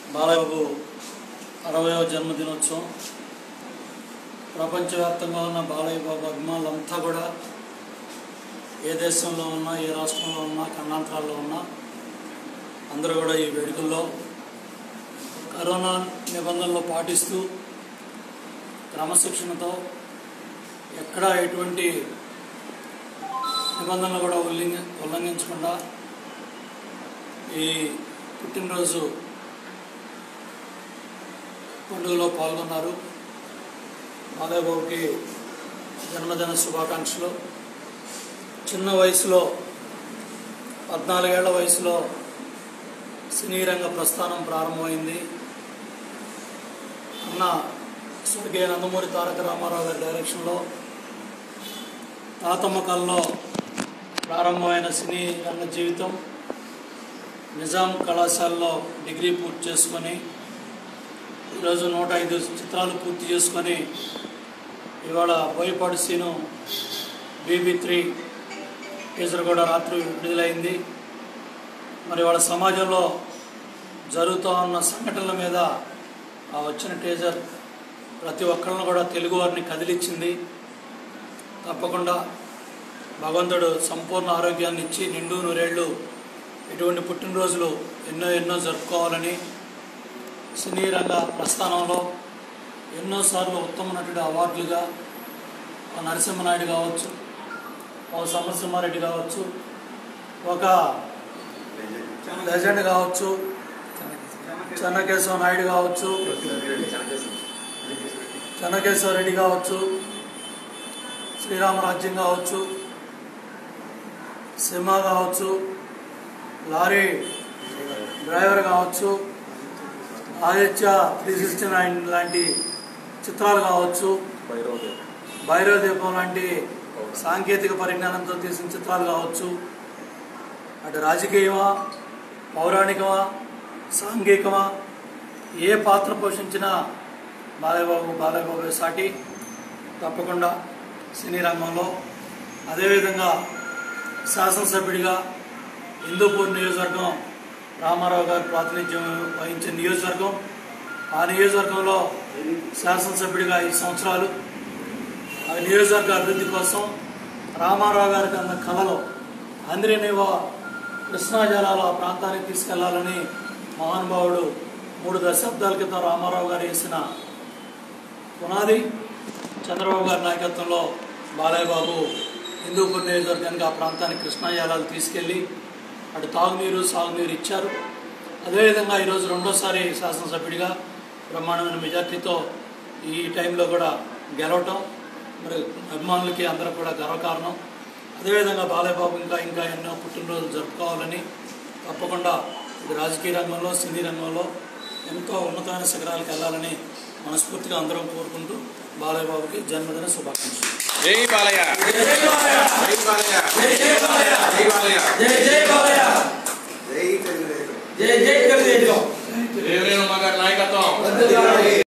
బాలయ్యబాబు అరవయవ జన్మదినోత్సవం ప్రపంచవ్యాప్తంగా ఉన్న బాలయ్య బాబు అభిమానులంతా కూడా ఏ దేశంలో ఉన్నా ఏ రాష్ట్రంలో ఉన్నా కర్ణాటకలో ఉన్నా అందరూ కూడా ఈ వేడుకల్లో కరోనా నిబంధనలు పాటిస్తూ క్రమశిక్షణతో ఎక్కడా ఎటువంటి నిబంధనలు కూడా ఉల్లంఘ ఉల్లంఘించకుండా ఈ పుట్టినరోజు పండుగలో పాల్గొన్నారు బాలయ్యబాబుకి జన్మదిన శుభాకాంక్షలు చిన్న వయసులో పద్నాలుగేళ్ల వయసులో సినీ రంగ ప్రస్థానం ప్రారంభమైంది అన్న స్వర్గీయ నందమూరి తారక రామారావు గారి డైరెక్షన్లో తాతమ్మ కల్లో ప్రారంభమైన సినీ రంగ జీవితం నిజాం కళాశాలలో డిగ్రీ పూర్తి చేసుకొని ఈరోజు నూట ఐదు చిత్రాలు పూర్తి చేసుకొని ఇవాళ Boyapati Seenu BB three teaser కూడా రాత్రి విడుదలైంది మరి వాళ్ళ సమాజంలో జరుగుతూ ఉన్న సంఘటనల మీద ఆ వచ్చిన టీజర్ ప్రతి ఒక్కరిని కూడా తెలుగు వారిని కదిలిచ్చింది తప్పకుండా భగవంతుడు సంపూర్ణ ఆరోగ్యాన్ని ఇచ్చి నిండు నూరేళ్ళు ఇటువంటి పుట్టినరోజులు ఎన్నో ఎన్నో జరుపుకోవాలని సినీ రంగ ప్రస్థానంలో ఎన్నోసార్లు ఉత్తమ నటుడు అవార్డులుగా ఒక నరసింహనాయుడు కావచ్చు ఒక సమరసింహారెడ్డి కావచ్చు ఒక లెజెండ్ కావచ్చు చెన్నకేశవ నాయుడు కావచ్చు చెన్నకేశవ రెడ్డి కావచ్చు శ్రీరామరాజ్యం కావచ్చు సింహ కావచ్చు లారీ డ్రైవర్ కావచ్చు ఆదిత్య త్రీ సిక్స్టీ నైన్ లాంటి చిత్రాలు కావచ్చు భైరవ దీపం లాంటి సాంకేతిక పరిజ్ఞానంతో తీసిన చిత్రాలు కావచ్చు అటు రాజకీయమా పౌరాణికమా సాంఘికమా ఏ పాత్ర పోషించినా బాలయ్యబాబు బాలయ్యబాబు సాటి తప్పకుండా సినీ రంగంలో అదేవిధంగా శాసనసభ్యుడిగా హిందూపూర్ నియోజకవర్గం రామారావు గారు ప్రాతినిధ్యం వహించిన నియోజకవర్గం ఆ నియోజకవర్గంలో శాసనసభ్యుడిగా ఐదు సంవత్సరాలు ఆ నియోజకవర్గ అభివృద్ధి కోసం రామారావు గారికి అన్న కళలో అంద్రినివా కృష్ణా జలాలు ఆ ప్రాంతానికి తీసుకెళ్లాలని మహానుభావుడు మూడు దశాబ్దాల క్రితం రామారావు గారు వేసిన పునాది చంద్రబాబు గారి నాయకత్వంలో బాలయ్య బాబు హిందూపూర్ నియోజకవర్గానికి ఆ ప్రాంతానికి కృష్ణా జలాలు తీసుకెళ్ళి అటు తాగునీరు సాగునీరు ఇచ్చారు అదేవిధంగా ఈరోజు రెండోసారి శాసనసభ్యుడిగా బ్రహ్మాండమైన మెజార్టీతో ఈ టైంలో కూడా గెలవటం మరి అభిమానులకి అందరూ కూడా గర్వకారణం అదేవిధంగా బాలయ్య బాబు ఇంకా ఇంకా ఎన్నో పుట్టినరోజులు జరుపుకోవాలని తప్పకుండా ఇది రాజకీయ రంగంలో సినీ రంగంలో ఎంతో ఉన్నతమైన శిఖరాలకు వెళ్ళాలని మనస్ఫూర్తిగా అందరం కోరుకుంటూ బాలయ్య బాబుకి జన్మదిన శుభాకాంక్షలు జై బాలయ్య జై బాలయ్య